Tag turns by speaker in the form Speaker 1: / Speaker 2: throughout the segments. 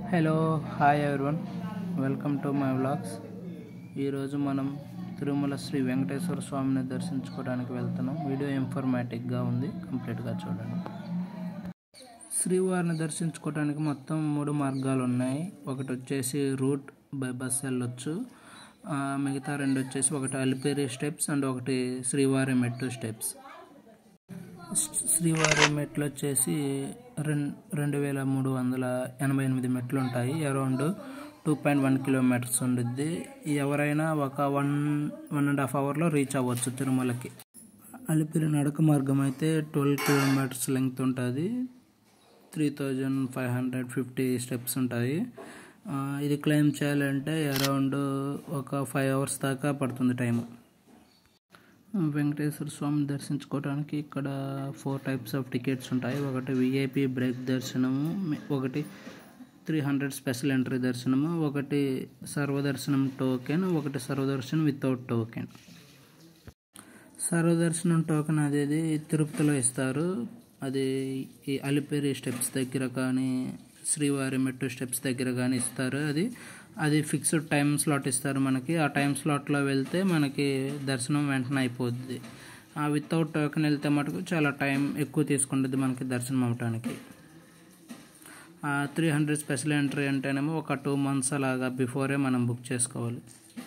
Speaker 1: hello hi everyone welcome to my vlogs ఈరోజు మనం తిరుమల శ్రీ వెంకటేశ్వర స్వామిని దర్శించుకోవడానికి వెళ్తున్నాం వీడియో ఇన్ఫర్మేటిక్గా ఉంది కంప్లీట్గా చూడండి శ్రీవారిని దర్శించుకోవడానికి మొత్తం మూడు మార్గాలు ఉన్నాయి ఒకటి వచ్చేసి రూట్ బై బస్ వెళ్ళొచ్చు ఆ, మిగతా రెండు వచ్చేసి ఒకటి అలిపిరి స్టెప్స్ అండ్ ఒకటి శ్రీవారి మెట్టు స్టెప్స్ శ్రీవారి మెట్లు వచ్చేసి రెండు రెండు వేల మూడు వందల ఎనభై ఎనిమిది మెట్లు ఉంటాయి around two point one kilometres ఉండిద్ది ఎవరైనా ఒక వన్ వన్ అండ్ హాఫ్ అవర్లో రీచ్ అవ్వచ్చు తిరుమలకి అలిపిరి నడక మార్గం అయితే ట్వెల్వ్ కిలోమీటర్స్ లెంగ్త్ ఉంటుంది three thousand five hundred fifty steps ఉంటాయి ఆ, ఇది క్లైమ్ చేయాలంటే అరౌండ్ ఒక ఫైవ్ అవర్స్ దాకా పడుతుంది టైం వెంకటేశ్వర స్వామిని దర్శించుకోవడానికి ఇక్కడ ఫోర్ టైప్స్ ఆఫ్ టికెట్స్ ఉంటాయి ఒకటి విఐపి బ్రేక్ దర్శనము మి- ఒకటి త్రీ హండ్రెడ్ స్పెషల్ ఎంట్రీ దర్శనము ఒకటి సర్వదర్శనం టోకెన్ ఒకటి సర్వదర్శనం వితౌట్ టోకెన్ సర్వదర్శనం టోకెన్ అనేది తిరుపతిలో ఇస్తారు అది ఈ అలిపేరి స్టెప్స్ దగ్గర కానీ శ్రీవారి మెట్టు స్టెప్స్ దగ్గర కానీ ఇస్తారు అది అది ఫిక్స్డ్ టైం స్లాట్ ఇస్తారు మనకి ఆ టైం స్లాట్లో వెళ్తే మనకి దర్శనం వెంటనే అయిపోద్ది ఆ వితౌట్ టోకెన్ వెళ్తే మటుకు చాలా టైం ఎక్కువ తీసుకుంటుంది మనకి దర్శనం అవడానికి ఆ త్రీ హండ్రెడ్ స్పెషల్ ఎంట్రీ అంటేనేమో ఒక టూ మంత్స్ అలాగా బిఫోరే మనం బుక్ చేసుకోవాలి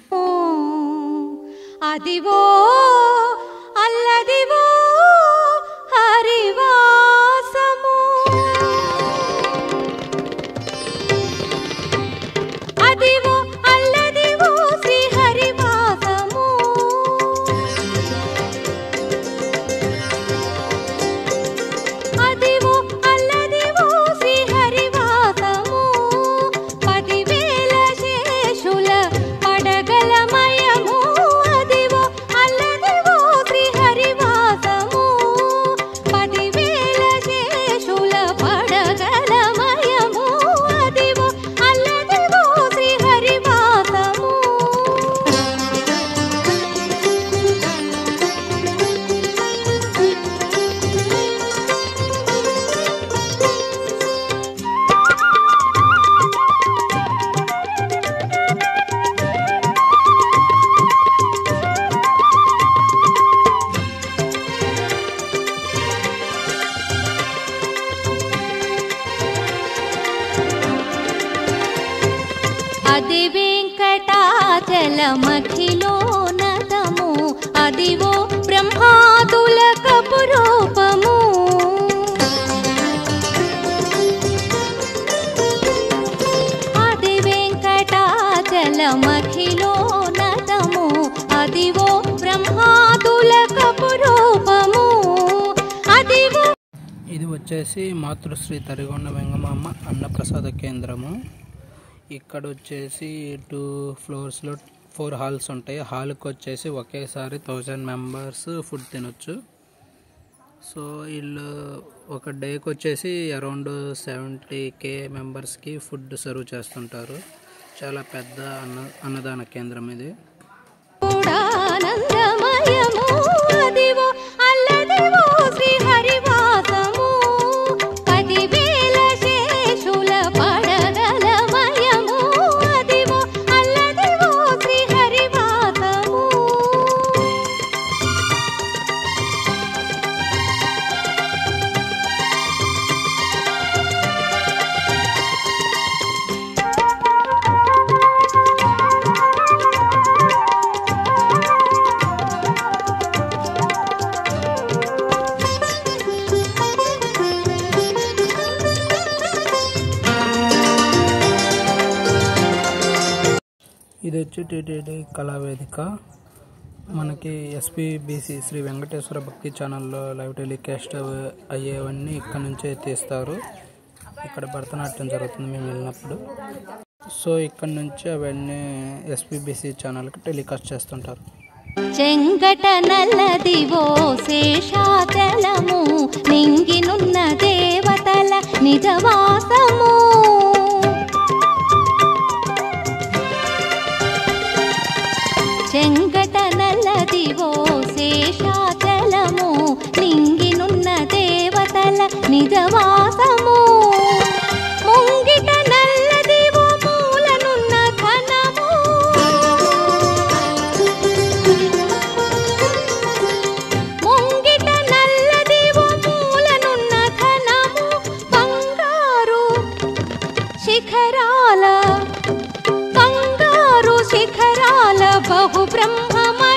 Speaker 2: అదివో అల్లదివో హరివాసము అదివో అల్లదివో శ్రీ హరివాసము అదివో అల్లదివో శ్రీ హరివాసము పదివేల శేషుల పడగలమయము అదివో అల్లదివో శ్రీ హరివాసము పదివేల శేషుల పడగలమయము అదివో అల్లదివో శ్రీ హరివాసము అది వెంకటాచలమఖిలోనతము అదివో బ్రహ్మాదుల కపురూపము అది వెంకటాచలమఖిలోనతము అదివో బ్రహ్మాదుల కపురూపము అదివో
Speaker 1: ఇది వచ్చేసి మాతృశ్రీ తరిగొండ వెంగమామ అన్నప్రసాద కేంద్రము ఇక్కడ వచ్చేసి టూ ఫ్లోర్స్లో ఫోర్ హాల్స్ ఉంటాయి హాల్కి వచ్చేసి ఒకేసారి థౌజండ్ మెంబర్స్ ఫుడ్ తినొచ్చు సో వీళ్ళు ఒక డేకి వచ్చేసి అరౌండ్ సెవెంటీ కే మెంబర్స్కి ఫుడ్ సర్వ్ చేస్తుంటారు చాలా పెద్ద అన్న అన్నదాన కేంద్రం ఇది
Speaker 2: ఆనందమయము అదివో అల్లదివో శ్రీ హరివాసము పదివేల శేషుల పడగలమయము అదివో అల్లదివో శ్రీ హరివాసము
Speaker 1: ఇది వచ్చి టీటీడీ కళావేదిక మనకి ఎస్పీబీసీ శ్రీ వెంకటేశ్వర భక్తి ఛానల్లో లైవ్ టెలికాస్ట్ అయ్యేవన్నీ ఇక్కడ నుంచే తీస్తారు ఇక్కడ భరతనాట్యం జరుగుతుంది మేము వెళ్ళినప్పుడు సో ఇక్కడ నుంచి అవన్నీ ఎస్పీబీసీ ఛానల్కి టెలికాస్ట్ చేస్తుంటారు
Speaker 2: చెంగట నల్లదివో శేషాచలము నింగినున్న దేవతల నిజవాసము చెంగట నల్లదివో శేషాచలము నింగినున్న దేవతల నిజవాసము ముంగిట నల్లది బహు బ్రహ్మమయ